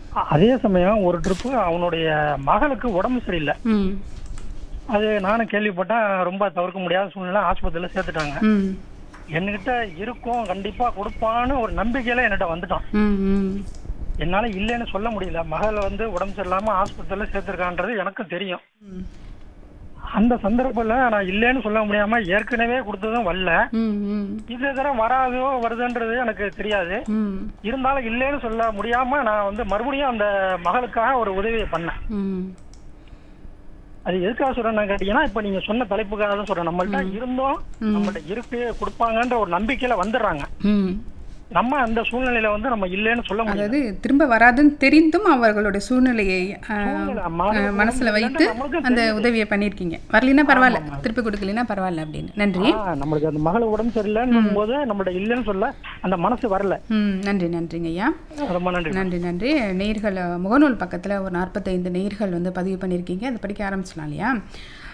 அதே சமயம் ஒரு ட்ரிப்பு அவனுடைய மகளுக்கு உடம்பு சரியில்லை ம் அது நானும் கேள்விப்பட்டேன் ரொம்ப தவிர்க்க முடியாத சூழ்நிலை ஆஸ்பத்திரியில சேர்த்துட்டாங்க ம் என்கிட்ட இருக்கும் கண்டிப்பா கொடுப்பான்னு ஒரு நம்பிக்கையில என்கிட்ட வந்துட்டான் ம் ம் என்னால இல்லைன்னு சொல்ல முடியல மகள் வந்து உடம்பு சரியில்லாம ஆஸ்பத்திரியில சேர்த்திருக்கான்றது எனக்கும் தெரியும் ம் அந்த சந்தர்ப்பத்துல நான் இல்லைன்னு சொல்ல முடியாம ஏற்கனவே கொடுத்ததும் வரல ம் ம் இது தடவை வராதோ வருதுன்றது எனக்கு தெரியாது ம் இருந்தாலும் இல்லைன்னு சொல்ல முடியாம நான் வந்து மறுபடியும் அந்த மகளுக்காக ஒரு உதவியை பண்ணேன் ம் அது எதுக்காக சொல்றேன்னு கேட்டீங்கன்னா இப்ப நீங்க சொன்ன தலைப்புக்காக தான் சொல்றேன் நம்மள்ட்ட இருந்தோம் நம்மள்ட்ட இருக்கு கொடுப்பாங்கன்ற ஒரு நம்பிக்கையில வந்துடுறாங்க ம் நம்ம அந்த சூழ்நிலையில வந்து நம்ம இல்லைன்னு சொல்ல முடியாது அதாவது திரும்ப வராதுன்னு தெரிந்தும் அவர்களுடைய சூழ்நிலையை அஹ், சூழ்நிலை, மன- அஹ், மனசுல வைத்து நம்மளுக்கும் அந்த உதவியை பண்ணியிருக்கீங்க வரலைன்னா பரவாயில்ல திருப்பி கொடுக்கலைன்னா பரவாயில்ல அப்படின்னு நன்றி ஆ, நம்மளுக்கு அந்த மகள் உடம்பு சரியில்லைன்னு போது நம்மள்ட்ட இல்லைன்னு சொல்ல அந்த மனசு வரல ம் நன்றி நன்றிங்க ஐயா ரொம்ப நன்றி நன்றி நன்றி நேர்கள் முகநூல் பக்கத்தில் ஒரு நாற்பத்தைந்து நேர்கள் வந்து பதிவு பண்ணியிருக்கீங்க அதை படிக்க ஆரம்பிச்சிடலாம் இல்லையா